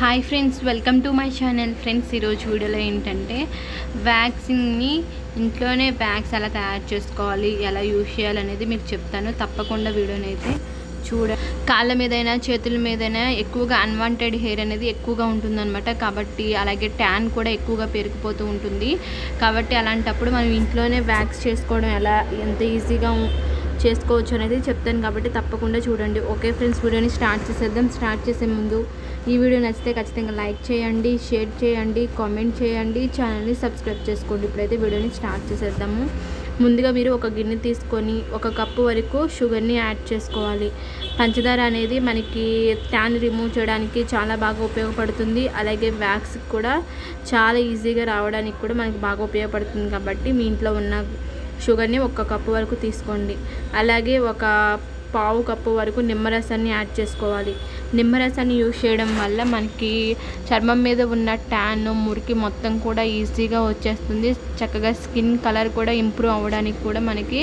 hi friends welcome to my channel friends ఈరోజు వీడియోలో ఏంటంటే వ్యాక్సింగ్ని ఇంట్లోనే వ్యాక్స్ ఎలా తయారు చేసుకోవాలి ఎలా యూజ్ చేయాలనేది మీకు చెప్తాను తప్పకుండా వీడియోని అయితే చూడ కాళ్ళ మీదైనా చేతుల మీదైనా ఎక్కువగా అన్వాంటెడ్ హెయిర్ అనేది ఎక్కువగా ఉంటుందన్నమాట కాబట్టి అలాగే ట్యాన్ కూడా ఎక్కువగా పెరిగిపోతూ ఉంటుంది కాబట్టి అలాంటప్పుడు మనం ఇంట్లోనే వ్యాక్స్ చేసుకోవడం ఎలా ఎంత ఈజీగా ఉం- చేసుకోవచ్చు అనేది చెప్తాను కాబట్టి తప్పకుండా చూడండి ఓకే ఫ్రెండ్స్ వీడియోని స్టార్ట్ చేసేద్దాం స్టార్ట్ చేసే ముందు ఈ వీడియో నచ్చితే ఖచ్చితంగా లైక్ చేయండి షేర్ చేయండి కామెంట్ చేయండి ఛానల్ని సబ్స్క్రైబ్ చేసుకోండి ఇప్పుడైతే వీడియోని స్టార్ట్ చేసేద్దాము ముందుగా మీరు ఒక గిన్నె తీసుకొని ఒక కప్పు వరకు షుగర్ని యాడ్ చేసుకోవాలి పంచదార అనేది మనకి ట్యాన్ రిమూవ్ చేయడానికి చాలా బాగా ఉపయోగపడుతుంది అలాగే వ్యాక్స్ కూడా చాలా ఈజీగా రావడానికి కూడా మనకి బాగా ఉపయోగపడుతుంది కాబట్టి మీ ఇంట్లో ఉన్న షుగర్ని ఒక కప్పు వరకు తీసుకోండి అలాగే ఒక పావు కప్పు వరకు నిమ్మరసాన్ని యాడ్ చేసుకోవాలి నిమ్మరసాన్ని యూజ్ చేయడం వల్ల మనకి చర్మం మీద ఉన్న ట్యాన్ మురికి మొత్తం కూడా ఈజీగా వచ్చేస్తుంది చక్కగా స్కిన్ కలర్ కూడా ఇంప్రూవ్ అవ్వడానికి కూడా మనకి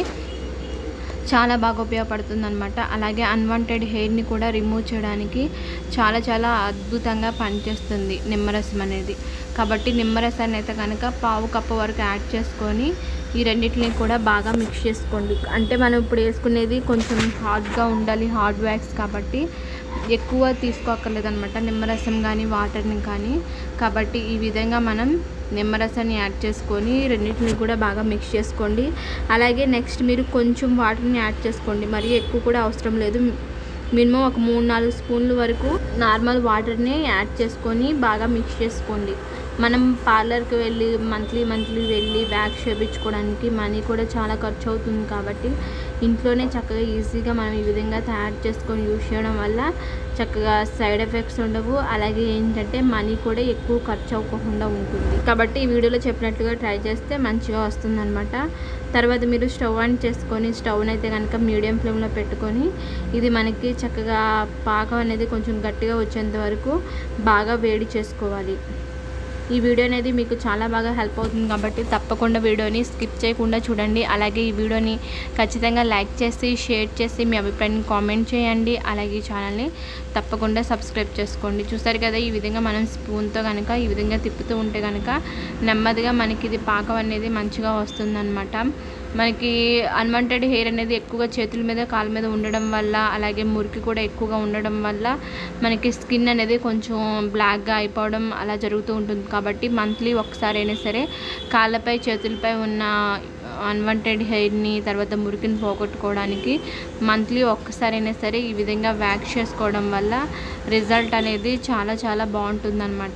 చాలా బాగా ఉపయోగపడుతుంది అనమాట అలాగే అన్వాంటెడ్ హెయిర్ని కూడా రిమూవ్ చేయడానికి చాలా చాలా అద్భుతంగా పనిచేస్తుంది నిమ్మరసం అనేది కాబట్టి నిమ్మరసాన్ని అయితే కనుక పావు కప్పు వరకు యాడ్ చేసుకొని ఈ రెండింటిని కూడా బాగా మిక్స్ చేసుకోండి అంటే మనం ఇప్పుడు వేసుకునేది కొంచెం హార్డ్గా ఉండాలి హార్డ్ వ్యాక్స్ కాబట్టి ఎక్కువ తీసుకోక్కర్లేదనమాట నిమ్మరసం కానీ వాటర్ని కానీ కాబట్టి ఈ విధంగా మనం నిమ్మరసాన్ని యాడ్ చేసుకొని రెండింటిని కూడా బాగా మిక్స్ చేసుకోండి అలాగే నెక్స్ట్ మీరు కొంచెం వాటర్ని యాడ్ చేసుకోండి మరీ ఎక్కువ కూడా అవసరం లేదు మినిమం ఒక మూడు నాలుగు స్పూన్ల వరకు నార్మల్ వాటర్ని యాడ్ చేసుకొని బాగా మిక్స్ చేసుకోండి మనం పార్లర్కి వెళ్ళి మంత్లీ మంత్లీ వెళ్ళి వ్యాక్స్ చేయించుకోవడానికి మనీ కూడా చాలా ఖర్చు అవుతుంది కాబట్టి ఇంట్లోనే చక్కగా ఈజీగా మనం ఈ విధంగా తయారు చేసుకొని యూజ్ చేయడం వల్ల చక్కగా సైడ్ ఎఫెక్ట్స్ ఉండవు అలాగే ఏంటంటే మనీ కూడా ఎక్కువ ఖర్చు అవ్వకుండా ఉంటుంది కాబట్టి ఈ వీడియోలో చెప్పినట్టుగా ట్రై చేస్తే మంచిగా వస్తుందన్నమాట తర్వాత మీరు స్టవ్ ఆన్ చేసుకొని స్టవ్ని అయితే కనుక మీడియం ఫ్లేమ్లో పెట్టుకొని ఇది మనకి చక్కగా పాకం అనేది కొంచెం గట్టిగా వచ్చేంత వరకు బాగా వేడి చేసుకోవాలి ఈ వీడియో అనేది మీకు చాలా బాగా హెల్ప్ అవుతుంది కాబట్టి తప్పకుండా వీడియోని స్కిప్ చేయకుండా చూడండి అలాగే ఈ వీడియోని ఖచ్చితంగా లైక్ చేసి షేర్ చేసి మీ అభిప్రాయాన్ని కామెంట్ చేయండి అలాగే ఈ ఛానల్ని తప్పకుండా సబ్స్క్రైబ్ చేసుకోండి చూసారు కదా ఈ విధంగా మనం స్పూన్తో కనుక ఈ విధంగా తిప్పుతూ ఉంటే కనుక నెమ్మదిగా మనకి ఇది పాకం అనేది మంచిగా వస్తుందన్నమాట మనకి అన్వాంటెడ్ హెయిర్ అనేది ఎక్కువగా చేతుల మీద కాళ్ళ మీద ఉండడం వల్ల అలాగే మురికి కూడా ఎక్కువగా ఉండడం వల్ల మనకి స్కిన్ అనేది కొంచెం బ్లాక్గా అయిపోవడం అలా జరుగుతూ ఉంటుంది కాబట్టి మంత్లీ ఒకసారి అయినా సరే కాళ్ళపై చేతులపై ఉన్న అన్వాంటెడ్ హెయిర్ని తర్వాత మురికిని పోగొట్టుకోవడానికి మంత్లీ ఒక్కసారైనా సరే ఈ విధంగా వ్యాక్స్ చేసుకోవడం వల్ల రిజల్ట్ అనేది చాలా చాలా బాగుంటుందన్నమాట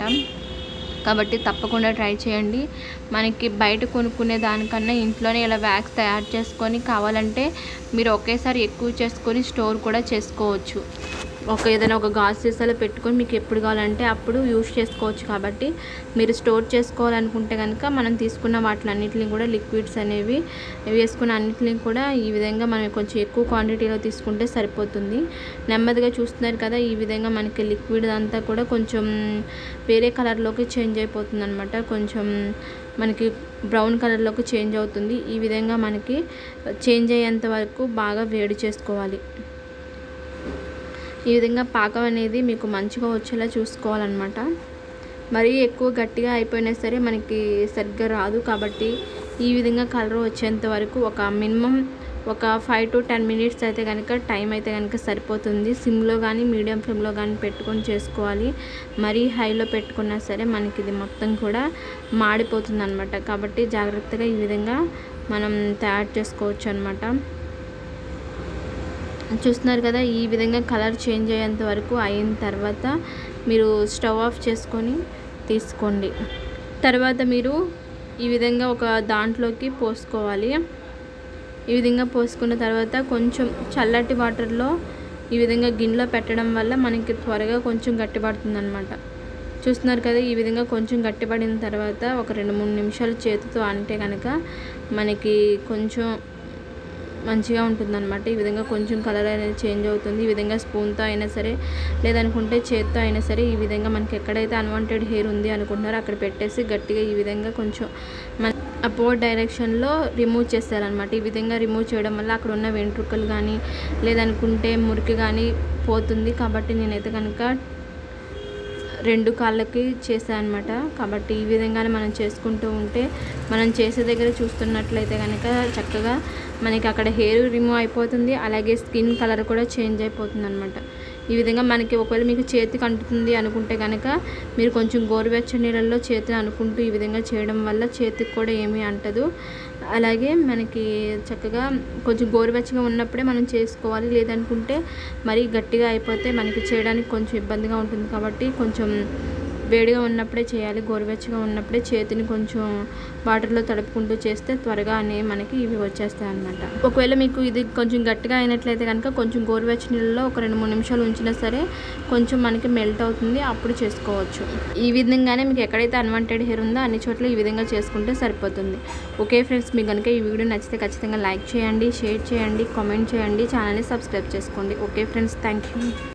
కాబట్టి తప్పకుండా ట్రై చేయండి మనకి బయట కొనుక్కునే దానికన్నా ఇంట్లోనే ఇలా వ్యాక్స్ తయారు చేసుకొని కావాలంటే మీరు ఒకేసారి ఎక్కువ చేసుకొని స్టోర్ కూడా చేసుకోవచ్చు ఒక ఏదైనా ఒక గాజు సీసాలో పెట్టుకొని మీకు ఎప్పుడు కావాలంటే అప్పుడు యూజ్ చేసుకోవచ్చు కాబట్టి మీరు స్టోర్ చేసుకోవాలనుకుంటే కనుక మనం తీసుకున్న వాటిలన్నింటినీ కూడా లిక్విడ్స్ అనేవి వేసుకున్న అన్నింటినీ కూడా ఈ విధంగా మనం కొంచెం ఎక్కువ క్వాంటిటీలో తీసుకుంటే సరిపోతుంది నెమ్మదిగా చూస్తున్నారు కదా ఈ విధంగా మనకి లిక్విడ్ అంతా కూడా కొంచెం వేరే కలర్లోకి చేంజ్ అయిపోతుంది అనమాట కొంచెం మనకి బ్రౌన్ కలర్లోకి చేంజ్ అవుతుంది ఈ విధంగా మనకి చేంజ్ అయ్యేంత వరకు బాగా వేడి చేసుకోవాలి ఈ విధంగా పాకం అనేది మీకు మంచిగా వచ్చేలా చూసుకోవాలన్నమాట మరీ ఎక్కువ గట్టిగా అయిపోయినా సరే మనకి సరిగ్గా రాదు కాబట్టి ఈ విధంగా కలర్ వచ్చేంత వరకు ఒక మినిమం ఒక ఫైవ్ టు టెన్ మినిట్స్ అయితే కనుక టైం అయితే కనుక సరిపోతుంది సిమ్లో కానీ మీడియం ఫ్లేమ్లో కానీ పెట్టుకొని చేసుకోవాలి మరీ హైలో పెట్టుకున్నా సరే మనకి ఇది మొత్తం కూడా మాడిపోతుంది అనమాట కాబట్టి జాగ్రత్తగా ఈ విధంగా మనం తయారు చేసుకోవచ్చు అనమాట చూస్తున్నారు కదా ఈ విధంగా కలర్ చేంజ్ అయ్యేంత వరకు అయిన తర్వాత మీరు స్టవ్ ఆఫ్ చేసుకొని తీసుకోండి తర్వాత మీరు ఈ విధంగా ఒక దాంట్లోకి పోసుకోవాలి ఈ విధంగా పోసుకున్న తర్వాత కొంచెం చల్లటి వాటర్లో ఈ విధంగా గిన్నెలో పెట్టడం వల్ల మనకి త్వరగా కొంచెం గట్టిపడుతుంది అనమాట చూస్తున్నారు కదా ఈ విధంగా కొంచెం గట్టిపడిన తర్వాత ఒక రెండు మూడు నిమిషాలు చేతితో అంటే కనుక మనకి కొంచెం మంచిగా ఉంటుందన్నమాట ఈ విధంగా కొంచెం కలర్ అనేది చేంజ్ అవుతుంది ఈ విధంగా స్పూన్తో అయినా సరే లేదనుకుంటే చేత్తో అయినా సరే ఈ విధంగా మనకి ఎక్కడైతే అన్వాంటెడ్ హెయిర్ ఉంది అనుకుంటున్నారో అక్కడ పెట్టేసి గట్టిగా ఈ విధంగా కొంచెం మన అపోర్డ్ డైరెక్షన్లో రిమూవ్ చేస్తారనమాట ఈ విధంగా రిమూవ్ చేయడం వల్ల అక్కడ ఉన్న వెంట్రుకలు కానీ లేదనుకుంటే మురికి కానీ పోతుంది కాబట్టి నేనైతే కనుక రెండు కాళ్ళకి చేశాను అనమాట కాబట్టి ఈ విధంగానే మనం చేసుకుంటూ ఉంటే మనం చేసే దగ్గర చూస్తున్నట్లయితే కనుక చక్కగా మనకి అక్కడ హెయిర్ రిమూవ్ అయిపోతుంది అలాగే స్కిన్ కలర్ కూడా చేంజ్ అయిపోతుంది అనమాట ఈ విధంగా మనకి ఒకవేళ మీకు చేతికి అంటుతుంది అనుకుంటే కనుక మీరు కొంచెం గోరువెచ్చని నీళ్ళల్లో చేతిని అనుకుంటూ ఈ విధంగా చేయడం వల్ల చేతికి కూడా ఏమీ అంటదు అలాగే మనకి చక్కగా కొంచెం గోరువెచ్చగా ఉన్నప్పుడే మనం చేసుకోవాలి లేదనుకుంటే మరీ గట్టిగా అయిపోతే మనకి చేయడానికి కొంచెం ఇబ్బందిగా ఉంటుంది కాబట్టి కొంచెం వేడిగా ఉన్నప్పుడే చేయాలి గోరువెచ్చగా ఉన్నప్పుడే చేతిని కొంచెం వాటర్లో తడుపుకుంటూ చేస్తే త్వరగా అనే మనకి ఇవి వచ్చేస్తాయి అనమాట ఒకవేళ మీకు ఇది కొంచెం గట్టిగా అయినట్లయితే కనుక కొంచెం గోరువెచ్చని నీళ్ళలో ఒక రెండు మూడు నిమిషాలు ఉంచినా సరే కొంచెం మనకి మెల్ట్ అవుతుంది అప్పుడు చేసుకోవచ్చు ఈ విధంగానే మీకు ఎక్కడైతే అన్వాంటెడ్ హెయిర్ ఉందో అన్ని చోట్ల ఈ విధంగా చేసుకుంటే సరిపోతుంది ఓకే ఫ్రెండ్స్ మీకు కనుక ఈ వీడియో నచ్చితే ఖచ్చితంగా లైక్ చేయండి షేర్ చేయండి కామెంట్ చేయండి ఛానల్ని సబ్స్క్రైబ్ చేసుకోండి ఓకే ఫ్రెండ్స్ థ్యాంక్ యూ